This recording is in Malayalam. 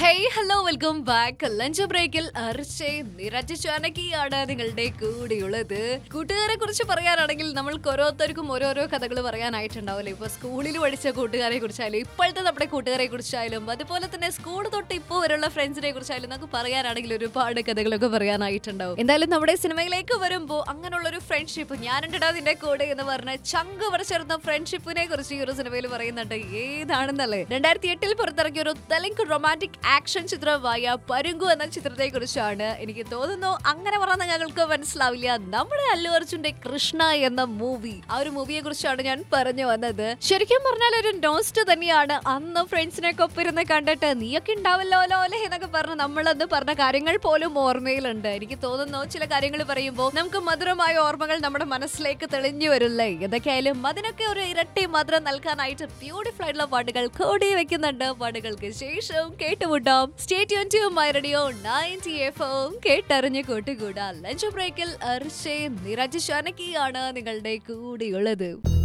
hey hello welcome back lunch ബ്രേക്കിൽ അർച്ചേ നിരജ ചാനകിയാണ് നിങ്ങളുടെ കൂടെയുള്ളത് കൂട്ടുകാരെ കുറിച്ച് പറയാനാണെങ്കിൽ നമ്മൾക്ക് ഓരോരുത്തർക്കും ഓരോരോ കഥകൾ പറയാനായിട്ടുണ്ടാവില്ലേ ഇപ്പൊ സ്കൂളിൽ പഠിച്ച കൂട്ടുകാരെ കുറിച്ചായാലും ഇപ്പോഴത്തെ നമ്മുടെ കൂട്ടുകാരെ കുറിച്ചായാലും അതുപോലെ തന്നെ സ്കൂൾ തൊട്ട് ഇപ്പോൾ വരെയുള്ള ഫ്രണ്ട്സിനെ കുറിച്ചായാലും നമുക്ക് പറയാനാണെങ്കിൽ ഒരുപാട് കഥകളൊക്കെ പറയാനായിട്ടുണ്ടാവും എന്തായാലും നമ്മുടെ സിനിമയിലേക്ക് വരുമ്പോൾ അങ്ങനെയുള്ള ഒരു ഫ്രണ്ട്ഷിപ്പ് ഞാനുണ്ടടാ നിന്റെ കൂടെ എന്ന് പറഞ്ഞ ചങ്ക് പറിച്ചേർന്ന ഫ്രണ്ട്ഷിപ്പിനെ കുറിച്ച് ഈ ഒരു സിനിമയിൽ പറയുന്നുണ്ട് ഏതാണെന്നല്ലേ രണ്ടായിരത്തി എട്ടിൽ പുറത്തിറങ്ങിയ ഒരു തെലുങ്ക് റൊമാൻറ്റിക് ആക്ഷൻ ചിത്രമായ പരുങ്കു എന്ന ചിത്രത്തെ കുറിച്ചാണ് എനിക്ക് തോന്നുന്നു അങ്ങനെ പറഞ്ഞാൽ ഞങ്ങൾക്ക് മനസ്സിലാവില്ല നമ്മുടെ അല്ലു അർജുന്റെ കൃഷ്ണ എന്ന മൂവി ആ ഒരു മൂവിയെ കുറിച്ചാണ് ഞാൻ പറഞ്ഞു വന്നത് ശരിക്കും പറഞ്ഞാൽ ഒരു നോസ്റ്റ് തന്നെയാണ് അന്ന് ഫ്രണ്ട്സിനെ ഒപ്പിരുന്ന് കണ്ടിട്ട് നീയൊക്കെ ഉണ്ടാവല്ലോ അല്ലെ എന്നൊക്കെ പറഞ്ഞ് നമ്മളന്ന് പറഞ്ഞ കാര്യങ്ങൾ പോലും ഓർമ്മയിലുണ്ട് എനിക്ക് തോന്നുന്നു ചില കാര്യങ്ങൾ പറയുമ്പോൾ നമുക്ക് മധുരമായ ഓർമ്മകൾ നമ്മുടെ മനസ്സിലേക്ക് തെളിഞ്ഞു വരില്ലേ എന്തൊക്കെയായാലും അതിനൊക്കെ ഒരു ഇരട്ടി മധുരം നൽകാനായിട്ട് ബ്യൂട്ടിഫുൾ ആയിട്ടുള്ള പാട്ടുകൾ കൂടി വെക്കുന്നുണ്ട് പാട്ടുകൾക്ക് ശേഷം കേട്ടുമുട്ടാം stay tuned to my radio ninety F M കേട്ടറിഞ്ഞ് കൂട്ടുകൂടാ ലഞ്ച് ബ്രേക്കിൽ അർഷേ നിരജ് ഷാനക്കിയാണ് നിങ്ങളുടെ കൂടെയുള്ളത്